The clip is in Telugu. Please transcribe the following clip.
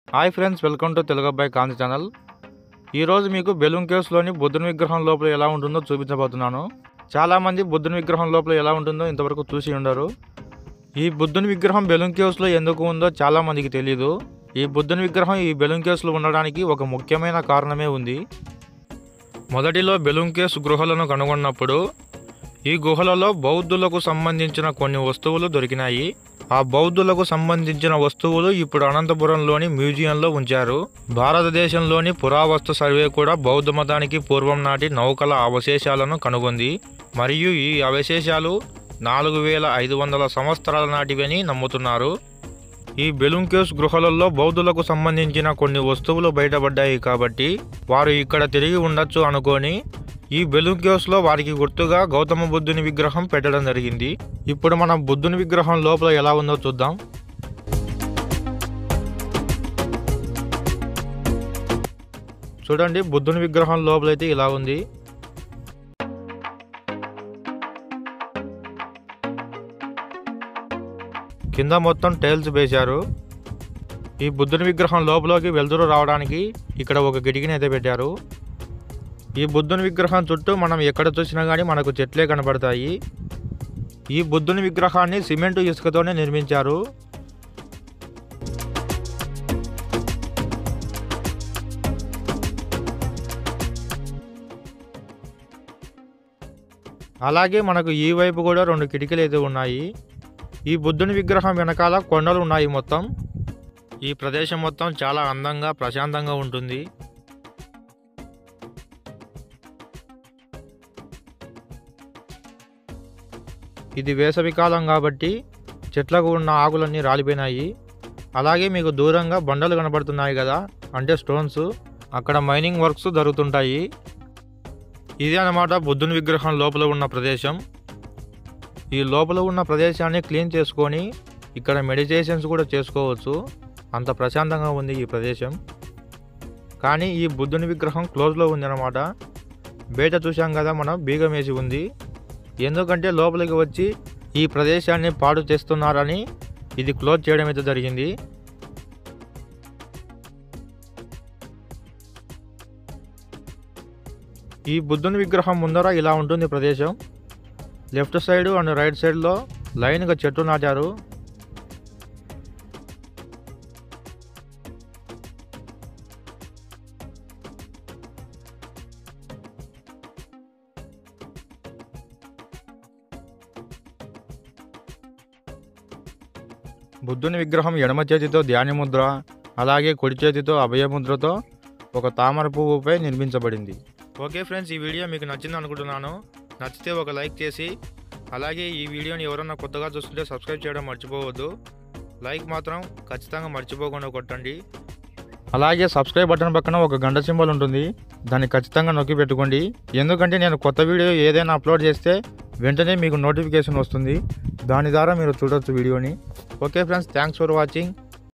hi friends welcome to Telugu అబ్బాయి కాంతి ఛానల్ ఈరోజు మీకు బెలూన్ కేవ్స్లోని బుద్ధుని విగ్రహం లోపల ఎలా ఉంటుందో చూపించబోతున్నాను చాలామంది బుద్ధుని విగ్రహం లోపల ఎలా ఉంటుందో ఇంతవరకు చూసి ఉండరు ఈ బుద్ధుని విగ్రహం బెలూన్ కేవ్స్లో ఎందుకు ఉందో చాలామందికి తెలియదు ఈ బుద్ధుని విగ్రహం ఈ బెలూన్ కేవ్స్లో ఉండడానికి ఒక ముఖ్యమైన కారణమే ఉంది మొదటిలో బెలూన్ కేవ్స్ గృహలను కనుగొన్నప్పుడు ఈ గుహలలో బౌద్ధులకు సంబంధించిన కొన్ని వస్తువులు దొరికినాయి ఆ బౌద్ధులకు సంబంధించిన వస్తువులు ఇప్పుడు అనంతపురంలోని మ్యూజియంలో ఉంచారు భారతదేశంలోని పురావస్తు సర్వే కూడా బౌద్ధ మతానికి పూర్వం నాటి నౌకల అవశేషాలను కనుగొంది మరియు ఈ అవశేషాలు నాలుగు వేల ఐదు వందల సంవత్సరాల నాటివని నమ్ముతున్నారు ఈ బెలూన్ కేవ్స్ గృహలలో బౌద్ధులకు సంబంధించిన కొన్ని వస్తువులు బయటపడ్డాయి కాబట్టి వారు ఇక్కడ తిరిగి ఉండొచ్చు అనుకొని ఈ బెలూన్ కేవ్స్ లో వారికి గుర్తుగా గౌతమ బుద్ధుని విగ్రహం పెట్టడం జరిగింది ఇప్పుడు మనం బుద్ధుని విగ్రహం లోపల ఎలా ఉందో చూద్దాం చూడండి బుద్ధుని విగ్రహం లోపలైతే ఇలా ఉంది కింద మొత్తం టైల్స్ వేశారు ఈ బుద్ధుని విగ్రహం లోపలికి వెలుతురు రావడానికి ఇక్కడ ఒక కిటికీని అయితే పెట్టారు ఈ బుద్ధుని విగ్రహం చుట్టూ మనం ఎక్కడ చూసినా కానీ మనకు చెట్లే కనబడతాయి ఈ బుద్ధుని విగ్రహాన్ని సిమెంటు ఇసుకతోనే నిర్మించారు అలాగే మనకు ఈ వైపు కూడా రెండు కిటికీలు అయితే ఉన్నాయి ఈ బుద్ధుని విగ్రహం వెనకాల కొండలు ఉన్నాయి మొత్తం ఈ ప్రదేశం మొత్తం చాలా అందంగా ప్రశాంతంగా ఉంటుంది ఇది వేసవికాలం కాబట్టి చెట్లకు ఉన్న ఆకులన్నీ రాలిపోయినాయి అలాగే మీకు దూరంగా బండలు కనబడుతున్నాయి కదా అంటే స్టోన్స్ అక్కడ మైనింగ్ వర్క్స్ జరుగుతుంటాయి ఇది అన్నమాట బుద్ధుని విగ్రహం లోపల ఉన్న ప్రదేశం ఈ లోపల ఉన్న ప్రదేశాన్ని క్లీన్ చేసుకొని ఇక్కడ మెడిటేషన్స్ కూడా చేసుకోవచ్చు అంత ప్రశాంతంగా ఉంది ఈ ప్రదేశం కానీ ఈ బుద్ధుని విగ్రహం క్లోజ్లో ఉంది అన్నమాట బయట చూసాం కదా మనం బీగం వేసి ఉంది ఎందుకంటే లోపలికి వచ్చి ఈ ప్రదేశాన్ని పాడు చేస్తున్నారని ఇది క్లోజ్ చేయడం అయితే జరిగింది ఈ బుద్ధుని విగ్రహం ముందర ఇలా ఉంటుంది ప్రదేశం లెఫ్ట్ సైడ్ అండ్ రైట్ సైడ్లో లైన్గా చెట్టు నాటారు బుద్ధుని విగ్రహం ఎడమ చేతితో ధ్యాన ముద్ర అలాగే కుడి చేతితో అభయముద్రతో ఒక తామర పువ్వుపై నిర్మించబడింది ఓకే ఫ్రెండ్స్ ఈ వీడియో మీకు నచ్చింది అనుకుంటున్నాను నచ్చితే ఒక లైక్ చేసి అలాగే ఈ వీడియోని ఎవరన్నా కొత్తగా చూస్తుంటే సబ్స్క్రైబ్ చేయడం మర్చిపోవద్దు లైక్ మాత్రం ఖచ్చితంగా మర్చిపోకుండా కొట్టండి అలాగే సబ్స్క్రైబ్ బటన్ పక్కన ఒక గంట సింబల్ ఉంటుంది దాన్ని ఖచ్చితంగా నొక్కి పెట్టుకోండి ఎందుకంటే నేను కొత్త వీడియో ఏదైనా అప్లోడ్ చేస్తే వెంటనే మీకు నోటిఫికేషన్ వస్తుంది దాని ద్వారా మీరు చూడొచ్చు వీడియోని okay friends thanks for watching